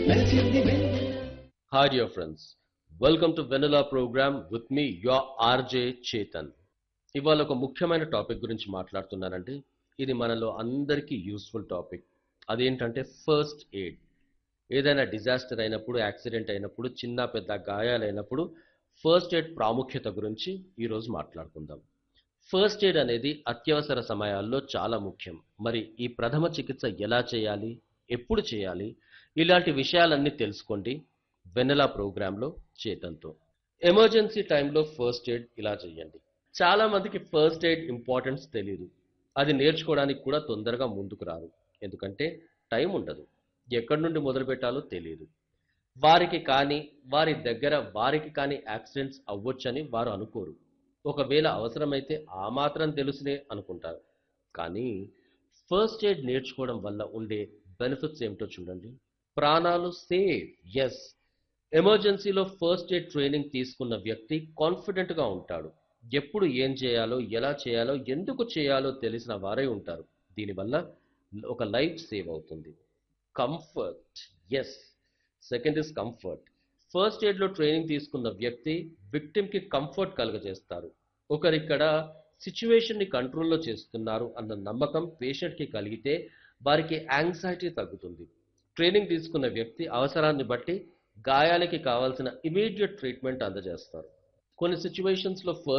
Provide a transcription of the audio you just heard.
మెరిసింది వెన్నెల Hi, dear friends. Welcome to Vanilla program with me, your RJ Chetan. ఇవాళ ఒక ముఖ్యమైన టాపిక్ గురించి మాట్లాడుతున్నానండి ఇది మనలో అందరికీ యూస్ఫుల్ టాపిక్ అదేంటంటే ఫస్ట్ ఎయిడ్ ఏదైనా డిజాస్టర్ అయినప్పుడు యాక్సిడెంట్ అయినప్పుడు చిన్న పెద్ద గాయాలైనప్పుడు ఫస్ట్ ఎయిడ్ ప్రాముఖ్యత గురించి ఈరోజు మాట్లాడుకుందాం ఫస్ట్ ఎయిడ్ అనేది అత్యవసర సమయాల్లో చాలా ముఖ్యం మరి ఈ ప్రథమ చికిత్స ఎలా చేయాలి ఎప్పుడు చేయాలి ఇలాంటి విషయాలన్నీ తెలుసుకోండి వెన్నెలా ప్రోగ్రాంలో చేతంతో ఎమర్జెన్సీ టైంలో ఫస్ట్ ఎయిడ్ ఇలా చేయండి చాలా మందికి ఫస్ట్ ఎయిడ్ ఇంపార్టెన్స్ తెలియదు అది నేర్చుకోవడానికి కూడా తొందరగా ముందుకు రారు ఎందుకంటే టైం ఉండదు ఎక్కడి నుండి మొదలు పెట్టాలో తెలియదు వారికి కానీ వారి దగ్గర వారికి కానీ యాక్సిడెంట్స్ అవ్వొచ్చని వారు అనుకోరు ఒకవేళ అవసరమైతే ఆ మాత్రం తెలుసునే అనుకుంటారు కానీ ఫస్ట్ ఎయిడ్ నేర్చుకోవడం వల్ల ఉండే బెనిఫిట్స్ ఏమిటో చూడండి ప్రాణాలు సేవ్ ఎస్ ఎమర్జెన్సీలో ఫస్ట్ ఎయిడ్ ట్రైనింగ్ తీసుకున్న వ్యక్తి కాన్ఫిడెంట్గా ఉంటాడు ఎప్పుడు ఏం చేయాలో ఎలా చేయాలో ఎందుకు చేయాలో తెలిసిన వారే ఉంటారు దీనివల్ల ఒక లైఫ్ సేవ్ అవుతుంది కంఫర్ట్ ఎస్ సెకండ్ ఇస్ కంఫర్ట్ ఫస్ట్ ఎయిడ్లో ట్రైనింగ్ తీసుకున్న వ్యక్తి విక్టిమ్కి కంఫర్ట్ కలుగజేస్తారు ఒకరిక్కడ సిచ్యువేషన్ని కంట్రోల్లో చేస్తున్నారు అన్న నమ్మకం పేషెంట్కి కలిగితే వారికి యాంగ్జైటీ తగ్గుతుంది ట్రైనింగ్ తీసుకున్న వ్యక్తి అవసరాన్ని బట్టి గాయాలకి కావాల్సిన ఇమీడియట్ ట్రీట్మెంట్ అందజేస్తారు కొన్ని సిచ్యువేషన్స్లో